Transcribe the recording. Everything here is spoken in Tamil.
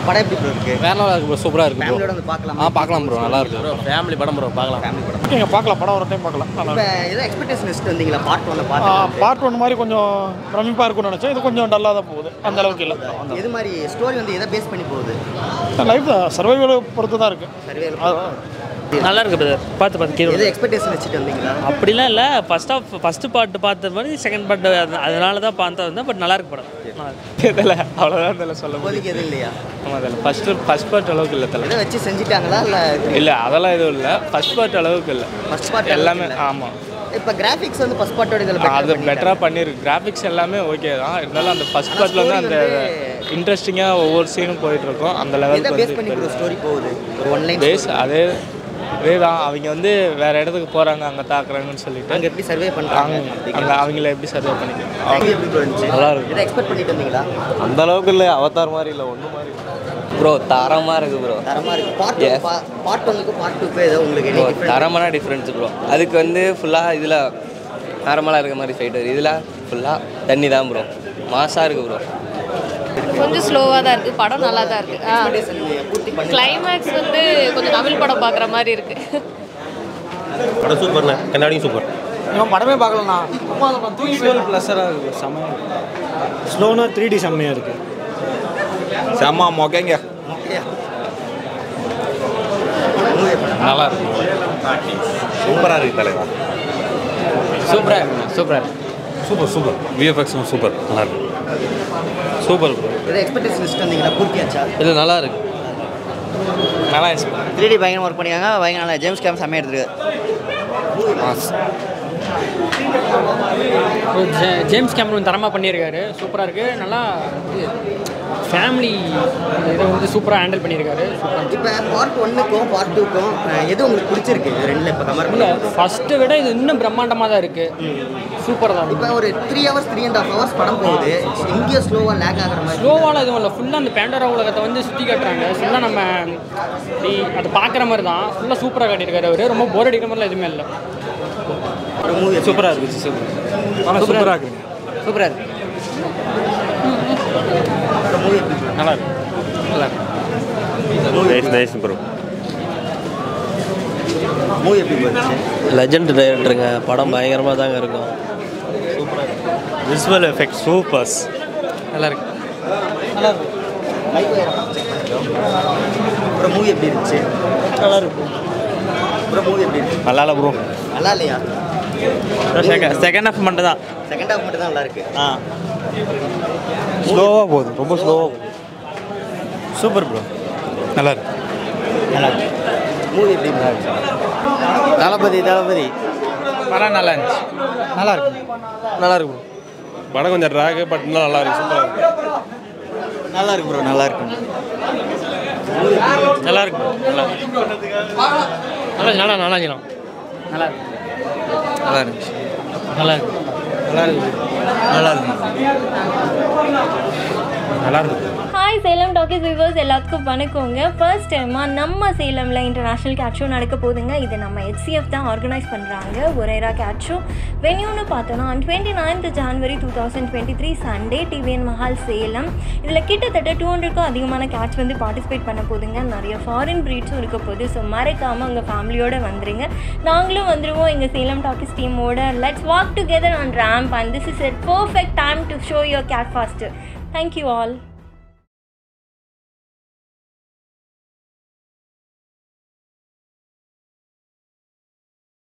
படம் எப்படி ப்ரோ இருக்கு வேற நல்லா இருக்கு ப்ரோ சூப்பராக இருக்கு ப்ரோ ஃபேமிலியோட வந்து பார்க்கலாம் ஆ பார்க்கலாம் ப்ரோ நல்லா இருக்கு ப்ரோ ஃபேமிலி படம் ப்ரோ பார்க்கலாம் ஃபேமிலி படம் ஓகேங்க பார்க்கலாம் படம் ஒரு டைம் பார்க்கலாம் நல்லா இப்போ ஏதோ எக்ஸ்பெக்டேஷன் வச்சுட்டு வந்தீங்களா பார்ட் ஒன்ல இருக்கு. ஆ, பார்த்து பார்ட் ஒன் மாதிரி கொஞ்சம் பிரமிப்பாக இருக்கும்னு நினச்சேன் இது கொஞ்சம் டல்லாக தான் போகுது அந்த அளவுக்கு இல்லை எது மாதிரி ஸ்டோரி வந்து எதை பேஸ் பண்ணி போகுது லைஃப் தான் சர்வைவலை பொறுத்து தான் இருக்குது சர்வே நல்லா இருக்கு பிரதர் பார்த்து பார்த்து கீழே எது எக்ஸ்பெக்டேஷன் வச்சுட்டு வந்தீங்களா அப்படிலாம் இல்லை ஃபர்ஸ்ட் ஆஃப் ஃபஸ்ட்டு பாட்டு பார்த்த மாதிரி செகண்ட் பாட்டு அதனால தான் பார்த்தா வந்தேன் பட் நல்லா இருக்கு படம் நல்லா இருக்கு தெரியல அவ்வளோதான் தெரியல சொல்ல இப்போதைக்கு எதுவும் இல்லையா ஆமாம் தெரியல ஃபஸ்ட்டு ஃபஸ்ட் பார்ட் அளவுக்கு இல்லை தெரியல எதை வச்சு செஞ்சுட்டாங்களா இல்லை இல்லை அதெல்லாம் எதுவும் இல்லை ஃபஸ்ட் பார்ட் அளவுக்கு இல்லை ஃபர்ஸ்ட் பார்ட் எல்லாமே ஆமாம் இப்போ கிராஃபிக்ஸ் வந்து ஃபர்ஸ்ட் பார்ட்டோட இதில் அது பெட்டராக பண்ணியிருக்கு கிராஃபிக்ஸ் எல்லாமே ஓகே தான் இருந்தாலும் அந்த ஃபஸ்ட் பார்ட்டில் வந்து அந்த இன்ட்ரெஸ்டிங்காக ஒவ்வொரு சீனும் போயிட்டு இருக்கும் அந்த எதை லெவலுக்கு பேஸ் பண்ணி வந்து ப்ரோ ஸ்டோரி போகுது ஒரு ஒன் லைன் பேஸ் அதே அதே தான் அவங்க வந்து வேற இடத்துக்கு போகிறாங்க அங்கே தாக்குறாங்கன்னு சொல்லிட்டு அங்கே எப்படி சர்வே பண்ணுறாங்க அங்கே அவங்கள எப்படி சர்வே பண்ணிக்கலாம் எப்படி ப்ரோ இருந்துச்சு நல்லா இருக்கு. எதை எக்ஸ்பெக்ட் பண்ணிட்டு வந்தீங்களா அந்த அளவுக்கு இல்லை அவதார் மாதிரி இல்லை ஒன்றும் மாதிரி ப்ரோ தரமாக இருக்குது ப்ரோ தரமாக இருக்கு பார்ட் பார்ட் ஒன்னுக்கு பார்ட் டூக்கு ஏதோ உங்களுக்கு என்ன difference? தரமான டிஃப்ரென்ஸ் ப்ரோ அதுக்கு வந்து ஃபுல்லாக இதில் நார்மலாக இருக்க மாதிரி ஃபைட் வருது இதில் ஃபுல்லாக தண்ணி தான் ப்ரோ மாசாக இருக்குது ப்ரோ கொஞ்சம் ஸ்லோவாக தான் இருக்குது படம் நல்லா தான் இருக்குது Expectation பூர்த்தி பண்ணி கிளைமேக்ஸ் வந்து கொஞ்சம் தமிழ் படம் பார்க்குற மாதிரி இருக்குது படம் சூப்பர்ண்ணே கண்ணாடியும் சூப்பர் இன்னும் படமே பார்க்கலண்ணா ப்ளஸராக இருக்குது செம்ம ஸ்லோனா த்ரீ டி செம்மையாக இருக்குது செம்ம மொக்கைங்க நல்லா இருக்கு சூப்பராக இருக்கு தலைவா சூப்பராக இருக்கு சூப்பராக இருக்கு சூப்பர் சூப்பர் விஎஃப்எக்ஸும் சூப்பர் நல்லா இருக்கு சூப்பர் ப்ரோ எதை எக்ஸ்பெக்டேஷன் வச்சுட்டு வந்தீங்களா பூர்த்தியாச்சா இது நல்லா இருக்கு நல்லா இருந்துச்சு த்ரீ டி பயங்கரமாக ஒர்க் பண்ணியாங்க பயங்கர நல்லா ஜேம்ஸ் கேம் செம்மையாக எடுத்துருக்கு ஜேம்ஸ் கேமரூன் தரமாக பண்ணியிருக்காரு சூப்பராக இருக்குது நல்லா ஃபேமிலி இதை வந்து சூப்பராக ஹேண்டில் பண்ணியிருக்காரு இப்போ பார்ட் ஒன்னுக்கும் பார்ட் டூக்கும் எது உங்களுக்கு பிடிச்சிருக்கு இது ரெண்டில் இப்போ கம்பேர் இல்லை பண்ணி ஃபஸ்ட்டை விட இது இன்னும் பிரம்மாண்டமாக தான் இருக்குது சூப்பராக தான் இப்போ ஒரு three hours three and half hours படம் போகுது எங்கேயோ ஸ்லோவாக லேக் ஆகிற மாதிரி ஸ்லோவால் எதுவும் இல்லை ஃபுல்லாக அந்த பேண்டரா உலகத்தை வந்து சுற்றி காட்டுறாங்க ஃபுல்லாக நம்ம இப்படி அதை பார்க்குற மாதிரி தான் ஃபுல்லாக சூப்பராக காட்டியிருக்காரு அவர் ரொம்ப போர் அடிக்கிற மாதிரிலாம் எதுவுமே இல்லை ஒரு மூவி சூப்பராக இருக்குது சூப்பர் சூப்பராக இருக்குங்க சூப்பராக இருக்கு ஒரு மூவி எப்படி இருக்கு? நல்லா இருக்கு நல்லா இருக்கு நைஸ் நைஸ் ப்ரோ மூவி எப்படி போச்சு லெஜண்ட் டைரக்டருங்க படம் பயங்கரமாக தாங்க இருக்கும் விசுவல் எஃபெக்ட் சூப்பர்ஸ் நல்லா இருக்கு ஒரு மூவி எப்படி இருந்துச்சு நல்லா இருக்கு ஒரு மூவி எப்படி இருக்கு நல்லா இல்லை ப்ரோ நல்லா இல்லையா செகண்ட் ஹாஃப் மட்டும் தான் செகண்ட் ஹாஃப் மட்டும் தான் நல்லா இருக்கு ஆ ஸ்லோவாக போகுது ரொம்ப ஸ்லோவாக போகுது சூப்பர் ப்ரோ நல்லா இருக்கு நல்லா இருக்கு மூவி எப்படி இருந்துச்சு தளபதி தளபதி படம் நல்லா இருந்துச்சு நல்லா இருக்கு நல்லா இருக்கு படம் கொஞ்சம் ட்ராக் பட் இன்னும் நல்லா இருக்கு சூப்பராக இருக்கு நல்லா இருக்கு ப்ரோ நல்லா இருக்கு நல்லா இருக்கு நல்லா நல்லா நல்லா இருக்கலாம் நல்லா இருக்கு நல்லா இருந்துச்சு நல்லா இருக்கு நல்லா இருக்கு நல்லா இருக்கு நல்லா இருக்கு ஹாய் சேலம் டாக்கிஸ் வியூவர்ஸ் எல்லாத்துக்கும் வணக்கங்க ஃபர்ஸ்ட் டைமாக நம்ம சேலமில் இன்டர்நேஷ்னல் கேட் ஷோ நடக்க போகுதுங்க இது நம்ம ஹெச்சிஎஃப் தான் ஆர்கனைஸ் பண்ணுறாங்க ஒரேரா கேட் ஷோ வென்யூன்னு பார்த்தோன்னா twenty ninth January two thousand twenty three Sunday TVN Mahal Salem இதில் கிட்டத்தட்ட டூ ஹண்ட்ரட்க்கும் அதிகமான கேட்ஸ் வந்து பார்ட்டிசிபேட் பண்ண போகுதுங்க நிறைய ஃபாரின் ப்ரீட்ஸும் இருக்க போகுது ஸோ மறக்காமல் உங்கள் ஃபேமிலியோடு வந்துருங்க நாங்களும் வந்துடுவோம் எங்கள் சேலம் டாக்கிஸ் டீமோட let's walk together on ramp and this is a perfect time to show your cat fast thank you all